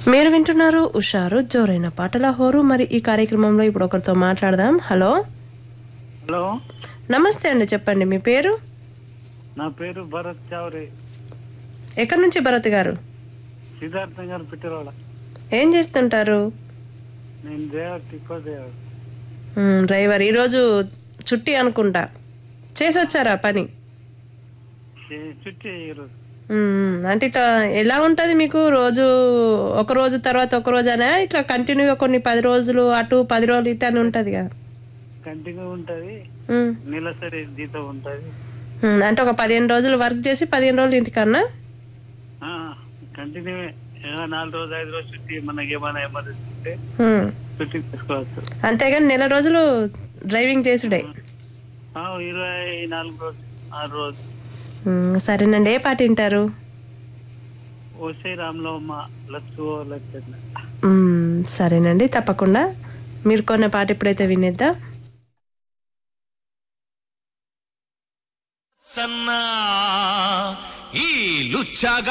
మీరు వింటున్నారు ఉషారు జోరైన పాటల హోరు మరి ఈ కార్యక్రమంలో ఇప్పుడు ఒకరితో మాట్లాడదాం హలో హలో నమస్తే అండి చెప్పండి మీ పేరు నా పేరు భరత్ చౌరి ఎక్కడి నుంచి భరత్ గారు సిద్ధార్థ గారు పెట్టిరోడ ఏం చేస్తుంటారు నేను దేవర్ టిప్ప దేవర్ మ్, డ్రైవర్ ఈరోజు చుట్టి అనుకుంటా చేసి వచ్చారా పని చే- చుట్టి ఈరోజు మ్, అంటే ఇట్లా ఎలా ఉంటుంది మీకు రోజు ఒక రోజు తర్వాత ఒక రోజునా ఇట్లా కంటిన్యూగా కొన్ని పది రోజులు అటు పది రోజులు ఇటు అని ఉంటుంది కదా కంటిన్యూ ఉంటది మ్, నెలసరి జీతం ఉంటది మ్, అంటే ఒక పదిహేను రోజులు వర్క్ చేసి పదిహేను రోజులు ఇంటికన్నా ఆ, కంటిన్యూ ఏదో నాలుగు రోజులు ఐదు రోజులు చుట్టి మనకి ఏమైనా ఎమర్జెన్సీ ఉంటే మ్, చుట్టి తీసుకోవచ్చు అంతేగాని నెల రోజులు డ్రైవింగ్ చేసుడే ఆ, ఇరవై నాలుగు రోజులు ఆరు రోజులు మ్, సరేనండి ఏ పాట వింటారు ఓసే రామ్లోమ్మ లచ్చు లచ్చన్న మ్, సరేనండి తప్పకుండా మీరు కొన్న పాట ఎప్పుడైతే వినేద్దా సన్నా ఈ లుచ్చాగా